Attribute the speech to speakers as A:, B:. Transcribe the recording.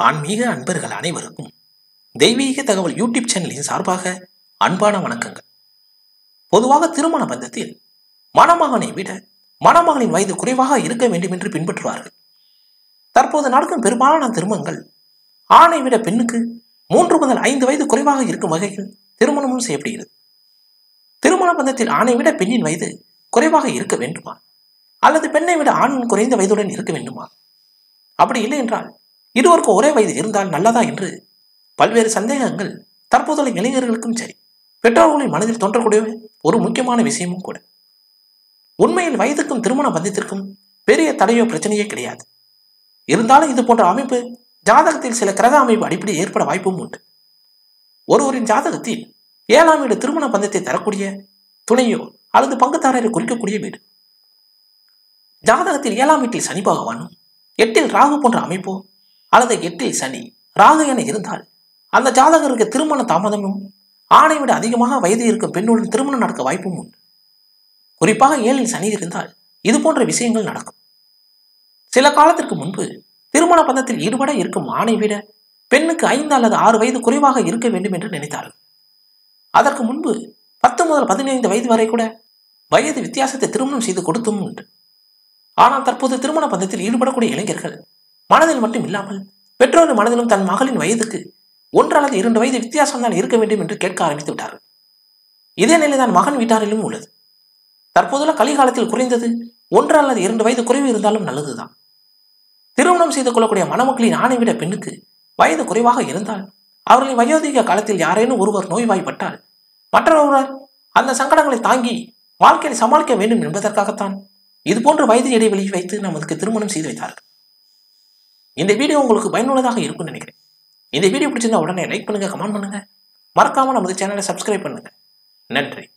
A: ஆன்மீக அன்பர்கள் அனைவருக்கும் தெய்வீக தகவல் யூடியூப் சேனலின் சார்பாக அன்பான வணக்கங்கள் பொதுவாக திருமண பந்தத்தில் மணமகனை விட மணமகளின் வயது குறைவாக இருக்க வேண்டும் என்று பின்பற்றுவார்கள் தற்போது நடக்கும் பெரும்பாலான திருமணங்கள் ஆணை விட பெண்ணுக்கு மூன்று முதல் ஐந்து வயது குறைவாக இருக்கும் வகையில் திருமணமும் செய்யப்படுகிறது திருமண பந்தத்தில் ஆணை விட பெண்ணின் வயது குறைவாக இருக்க வேண்டுமா அல்லது பெண்ணை விட ஆணின் குறைந்த வயதுடன் இருக்க வேண்டுமா அப்படி இல்லை என்றால் இருவருக்கும் ஒரே வயது இருந்தால் நல்லதா என்று பல்வேறு சந்தேகங்கள் தற்போதுள்ள இளைஞர்களுக்கும் சரி பெற்றோர்களின் மனதில் தோன்றக்கூடிய ஒரு முக்கியமான விஷயமும் கூட உண்மையில் வயதுக்கும் திருமண பந்தத்திற்கும் பெரிய தடையோ பிரச்சனையே கிடையாது இருந்தாலும் இது போன்ற அமைப்பு ஜாதகத்தில் சில கிரக அமைப்பு அடிப்படையில் ஏற்பட வாய்ப்பும் உண்டு ஒருவரின் ஜாதகத்தில் ஏழாம் வீடு திருமண பந்தத்தை தரக்கூடிய துணையோ அல்லது பங்குதாரரை குறிக்கக்கூடிய வீடு ஜாதகத்தில் ஏழாம் வீட்டில் சனி பகவானும் எட்டில் ராகு போன்ற அமைப்போ அல்லது எட்டில் சனி ராகு என இருந்தால் அந்த ஜாதகருக்கு திருமண தாமதமும் ஆணை விட அதிகமாக வயது இருக்கும் பெண்ணுடன் திருமணம் நடக்க வாய்ப்பும் உண்டு குறிப்பாக ஏழில் சனி இருந்தால் இது போன்ற விஷயங்கள் நடக்கும் சில காலத்திற்கு முன்பு திருமண பந்தத்தில் ஈடுபட இருக்கும் ஆணை விட பெண்ணுக்கு ஐந்து அல்லது ஆறு வயது குறைவாக இருக்க வேண்டும் என்று நினைத்தார்கள் அதற்கு முன்பு பத்து முதல் பதினைந்து வயது வரை கூட வயது வித்தியாசத்தை திருமணம் செய்து கொடுத்தும் உண்டு ஆனால் தற்போது திருமண பந்தத்தில் ஈடுபடக்கூடிய இளைஞர்கள் மனதில் மட்டும் இல்லாமல் பெற்றோரின் மனதிலும் தன் மகளின் வயதுக்கு ஒன்று அல்லது இரண்டு வயது வித்தியாசம் தான் இருக்க வேண்டும் என்று கேட்க ஆரம்பித்து விட்டார்கள் இதே நிலைதான் மகன் வீட்டாரிலும் உள்ளது தற்போதுள்ள கலிகாலத்தில் குறைந்தது ஒன்று அல்லது இரண்டு வயது குறைவு இருந்தாலும் நல்லதுதான் திருமணம் செய்து கொள்ளக்கூடிய மணமக்களின் ஆணை விட பெண்ணுக்கு வயது குறைவாக இருந்தால் அவர்களின் வயோதிக காலத்தில் யாரேனும் ஒருவர் நோய்வாய்ப்பட்டால் மற்றொருவர் அந்த சங்கடங்களை தாங்கி வாழ்க்கையை சமாளிக்க வேண்டும் என்பதற்காகத்தான் இதுபோன்ற வயது இடைவெளி வைத்து நமக்கு திருமணம் செய்து வைத்தார்கள் இந்த வீடியோ உங்களுக்கு பயனுள்ளதாக இருக்கும்னு நினைக்கிறேன் இந்த வீடியோ பிடிச்சிருந்தா உடனே லைக் பண்ணுங்க கமெண்ட் பண்ணுங்க மறக்காம நமது சேனலை சப்ஸ்கிரைப் பண்ணுங்க நன்றி